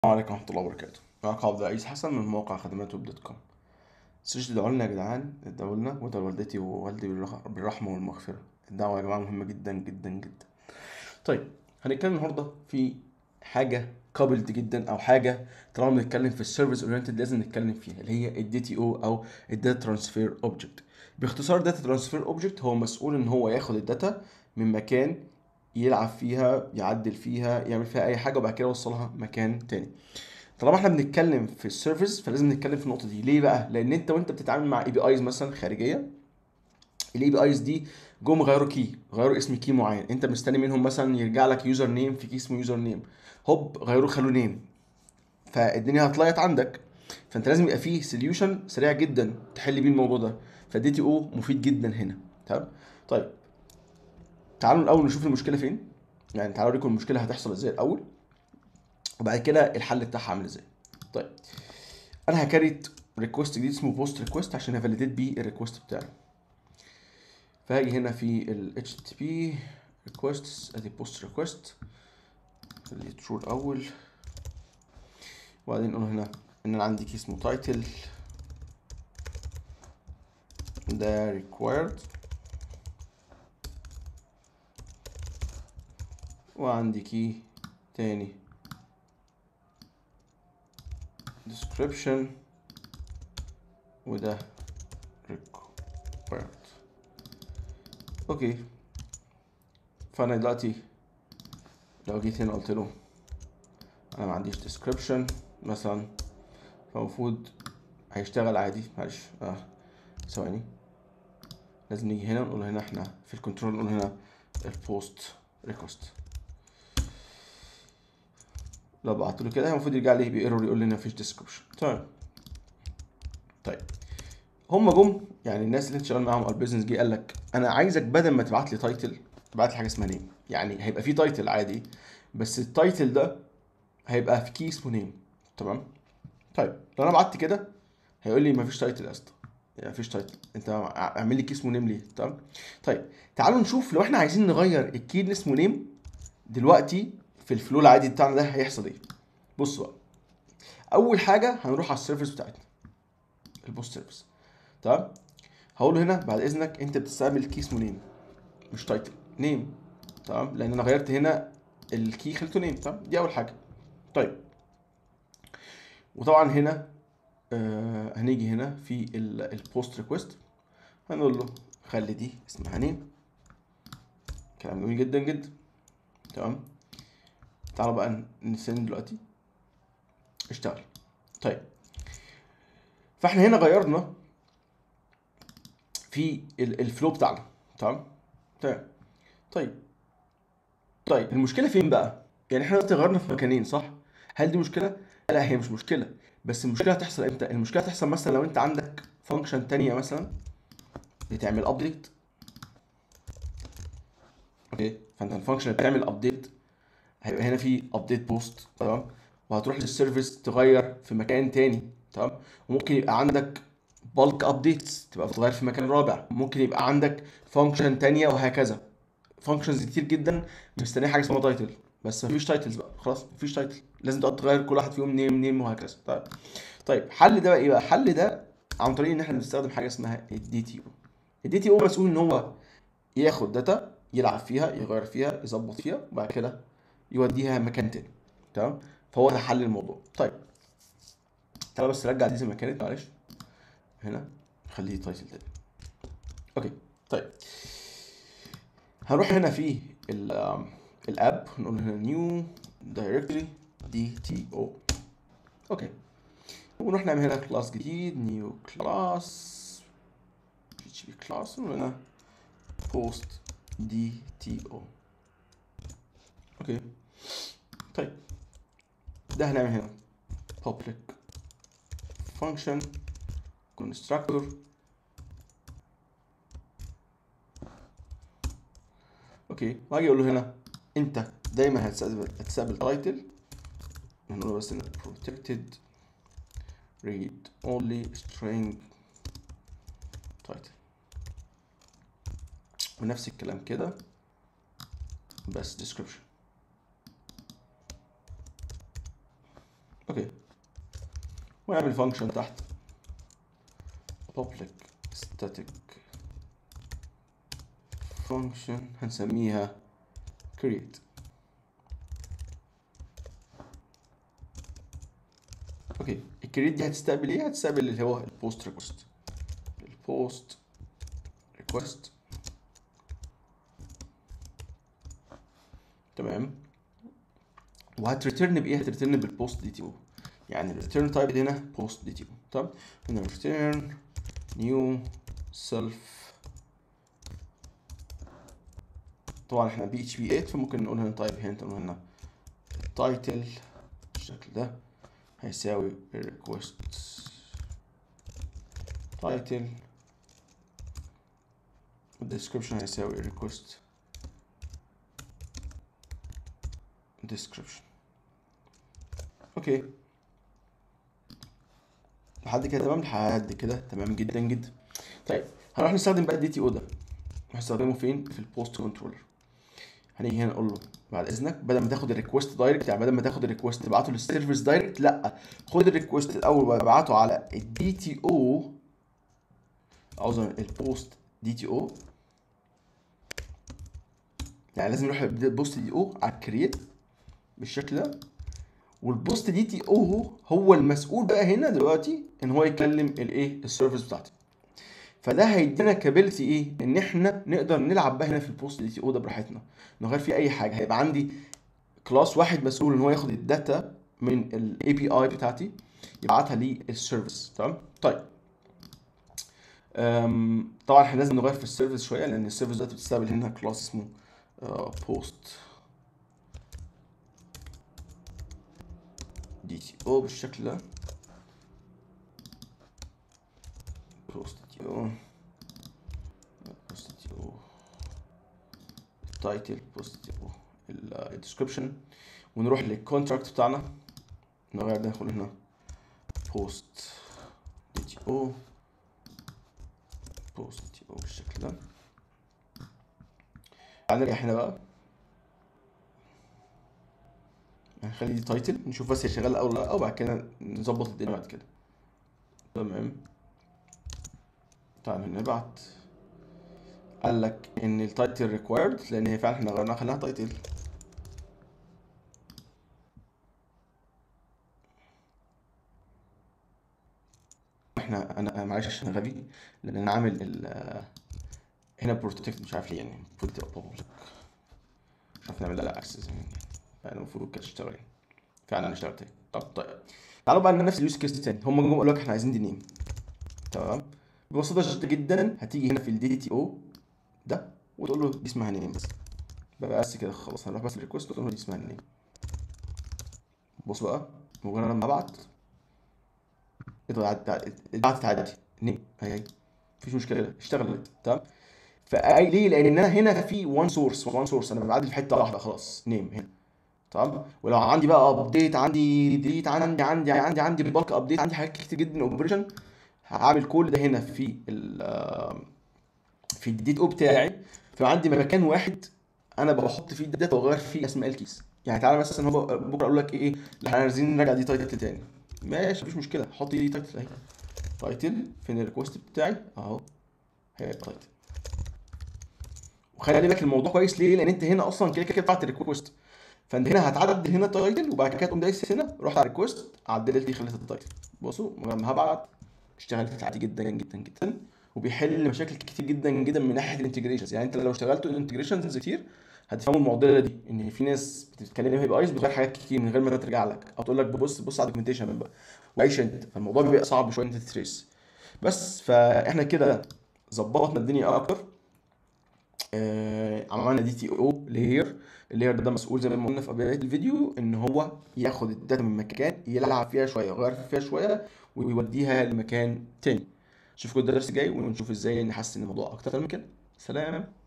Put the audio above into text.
عليكم ورحمة الله وبركاته معاكم عبد العزيز حسن من موقع خدمات ويب دوت كوم متنسوش تدعوا لنا يا جدعان ادعوا لنا وادعوا لوالدتي ووالدي بالرح- بالرحمة والمغفرة الدعوة يا جماعة مهمة جدا جدا جدا طيب هنتكلم النهاردة في حاجة كابلد جدا او حاجة طالما بنتكلم في السيرفيس اورينتد لازم نتكلم فيها اللي هي الدي تي او او الداتا ترانسفير اوبجكت باختصار داتا ترانسفير اوبجكت هو مسؤول ان هو ياخد الداتا من مكان يلعب فيها يعدل فيها يعمل فيها اي حاجه وبعد كده يوصلها مكان تاني طالما احنا بنتكلم في السيرفيس فلازم نتكلم في النقطه دي ليه بقى لان انت وانت بتتعامل مع اي بي ايز مثلا خارجيه الاي بي ايز دي جم غيروا كي غيروا اسم كي معين انت مستني منهم مثلا يرجع لك يوزر نيم في كي اسمه يوزر نيم هوب غيروه خلوه نيم فالدنيا هتليط عندك فانت لازم يبقى فيه سوليوشن سريع جدا تحل بيه الموضوع ده فالدي تي او مفيد جدا هنا تمام طيب تعالوا الاول نشوف المشكله فين يعني تعالوا اوريكم المشكله هتحصل ازاي الاول وبعد كده الحل بتاعها عامل ازاي طيب انا هكريت ريكوست جديد اسمه بوست ريكوست عشان افاليديت بيه الريكوست بتاعي فهاجي هنا في ال HTTP requests ادي بوست ريكوست خليه ترو الاول وبعدين نقول هنا ان انا عندي كي اسمه تايتل ده required وعندي كي تاني description وده required اوكي فانا دلوقتي لو جيت هنا قلت له انا ما عنديش description مثلا فالمفروض هيشتغل عادي معلش اه ثواني لازم نيجي هنا نقول هنا احنا في الكنترول نقول هنا البوست ريكوست لو بعت له كده المفروض يرجع لي بايرور يقول لي ان مفيش ديسكربشن تمام طيب هم جم يعني الناس اللي انت شغال معاهم او البيزنس جه قال لك انا عايزك بدل ما تبعت لي تايتل تبعت لي حاجه اسمها نيم يعني هيبقى في تايتل عادي بس التايتل ده هيبقى في كي اسمه نيم تمام طيب لو انا بعت كده هيقول لي مفيش تايتل يا اسطى يعني مفيش تايتل انت اعمل لي كي اسمه نيم ليه تمام طيب تعالوا نشوف لو احنا عايزين نغير الكي اللي اسمه نيم دلوقتي في الفلو العادي بتاعنا ده هيحصل ايه بصوا بقى اول حاجه هنروح على السيرفيس بتاعتنا البوست سيرفيس تمام هقول له هنا بعد اذنك انت بتستعمل كي اسمه نيم مش تايتل نيم تمام لان انا غيرت هنا الكي خليته نيم تمام دي اول حاجه طيب وطبعا هنا آه هنيجي هنا في البوست ريكوست هنقول له خلي دي اسمها نيم كلام جميل جدا جدا تمام تعالوا بقى نسند دلوقتي اشتغل طيب فاحنا هنا غيرنا في ال- الفلو بتاعنا تمام تمام طيب طيب المشكله فين بقى يعني احنا دلوقتي غيرنا في مكانين صح هل دي مشكله لا هي مش مشكله بس المشكله هتحصل امتى المشكله هتحصل مثلا لو انت عندك فانكشن تانية مثلا بتعمل ابديت اوكي فانت الفانكشن اللي بتعمل ابديت هيبقى هنا في ابديت بوست تمام وهتروح للسيرفيس تغير في مكان تاني تمام وممكن يبقى عندك بالك ابديتس تبقى بتغير في مكان رابع ممكن يبقى عندك فانكشن تانية وهكذا فانكشنز كتير جدا مستنيه حاجه اسمها تايتل بس مفيش تايتلز بقى خلاص مفيش تايتل لازم تقعد تغير كل واحد فيهم نيم نيم وهكذا طيب طيب حل ده بقى ايه بقى حل ده عن طريق ان احنا بنستخدم حاجه اسمها الدي تي او الدي تي او مسؤول ان هو ياخد داتا يلعب فيها يغير فيها يظبط فيها وبعد كده يوديها مكان تاني تمام فهو ده حل الموضوع طيب تعالى بس نرجع دي زي ما كانت معلش هنا خليه تايتل تاني اوكي طيب هنروح هنا في ال- آم، الاب نقول هنا نيو دايركتوري دي تي او اوكي ونروح نعمل هنا كلاس جديد نيو كلاس بي اتش بي كلاس ونقول هنا بوست دي تي او اوكي طيب ده هنعمل هنا public function constructor اوكي واجي اقول له هنا انت دايما هتستقبل هتستقبل تايتل نقول له بس هنا protected read only string title ونفس الكلام كده بس description اوكي ونعمل فانكشن تحت public static function هنسميها create اوكي الكريت دي هتستقبل ايه هتستقبل اللي هو البوست ريكوست البوست ريكوست تمام وهتريتيرن بايه هتريتيرن بالبوست دي تي او يعني الريتيرن تايب هنا بوست دي تي او طب هنا ريتيرن نيو سيلف طبعا احنا بي اتش بي 8 فممكن نقول هنا تايب هنا نقول هنا التايتل بالشكل ده هيساوي request title description هيساوي request description اوكي لحد كده تمام لحد كده تمام جدا جدا طيب هنروح نستخدم بقى الدي تي او ده هنستخدمه فين في البوست كنترولر هنيجي هنا نقول له بعد اذنك بدل ما تاخد الريكوست دايركت يعني بدل ما تاخد الريكوست تبعته للسيرفرز دايركت لا خد الريكوست الاول وابعته على الدي تي او عذرا البوست دي تي او يعني لازم يروح البوست دي او على الكرييت بالشكل ده والبوست دي تي او هو المسؤول بقى هنا دلوقتي ان هو يكلم الايه السيرفيس بتاعتي فده هيدينا كابيلتي ايه ان احنا نقدر نلعب بقى هنا في البوست دي تي او ده براحتنا نغير فيه اي حاجه هيبقى عندي كلاس واحد مسؤول ان هو ياخد الداتا من الاي بي اي بتاعتي يبعتها للسيرفيس تمام طيب أم، طبعا احنا لازم نغير في السيرفيس شويه لان السيرفيس دلوقتي بتستقبل هنا كلاس اسمه بوست دي تي او بالشكل ده بوست دي او بوست دي او التايتل بوست دي او الديسكربشن ونروح للكونتراكت بتاعنا نغير ده نقول هنا بوست دي تي او بوست دي او بالشكل ده هنرجع هنا بقى هنخلي دي تايتل نشوف بس هي شغاله او لا وبعد كده نظبط الدنيا بعد كده تمام تعالى نبعت قال لك ان التايتل ريكوايرد لان هي فعلا احنا غيرناها خليها تايتل احنا انا أنا معلش عشان غبي لان انا عامل ال هنا بروتكت مش عارف ليه يعني المفروض تبقى بابليك مش عارف نعمل لها اكسس يعني يعني المفروض كانت تشتغل يعني فعلا انا اشتغلت يعني. طب طيب تعالوا بقى نفس اليوز كيس تاني هم جم قالوا لك احنا عايزين دي نيم تمام ببساطه شديده جدا هتيجي هنا في الدي تي او ده وتقول له دي اسمها نيم بس بقى بس كده خلاص هنروح بس الريكوست وتقول له دي اسمها نيم بص بقى مجرد لما ابعت اتبعتت عادي نيم هي هي مفيش مشكله اشتغلت تمام فاي ليه لان انا هنا في وان سورس وان سورس انا بعدل في حته واحده خلاص نيم هنا تمام ولو عندي بقى ابديت عندي ديليت عندي عندي عندي عندي بالك ابديت عندي حاجات كتير جدا اوبريشن هعمل كل ده هنا في ال في الديت او بتاعي فعندي مكان واحد انا بحط فيه الداتا واغير فيه اسماء الكيس يعني تعالى مثلا هو بكره اقول لك ايه لا احنا عايزين نرجع دي تايتل تاني ماشي مفيش مشكله حط دي تايتل اهي تايتل فين الريكوست بتاعي اهو هي تايتل وخلي بالك الموضوع كويس ليه لان انت هنا اصلا كده كده بتاعت الريكوست فانت هنا هتعدل هنا التايتل وبعد كده تقوم دايس هنا رحت على الريكوست عدلت دي خليتها التايتل بصوا لما هبعت اشتغلت عادي جدا جدا جدا وبيحل مشاكل كتير جدا جدا من ناحيه الانتجريشنز يعني انت لو اشتغلت انتجريشنز كتير هتفهموا المعضله دي ان في ناس بتتكلم هي بايز بتغير حاجات كتير من غير ما ترجع لك او تقول لك بص بص على الدوكيومنتيشن بقى وعيش انت فالموضوع بيبقى صعب شويه انت تتريس بس فاحنا كده ظبطنا الدنيا اكتر آه عملنا دي تي او لاير اللاير ده مسؤول زي ما قلنا في بدايه الفيديو ان هو ياخد الداتا من مكان يلعب فيها شويه يغير فيها شويه ويوديها لمكان تاني نشوفكم الدرس الجاي ونشوف ازاي نحسن الموضوع اكتر من كده سلام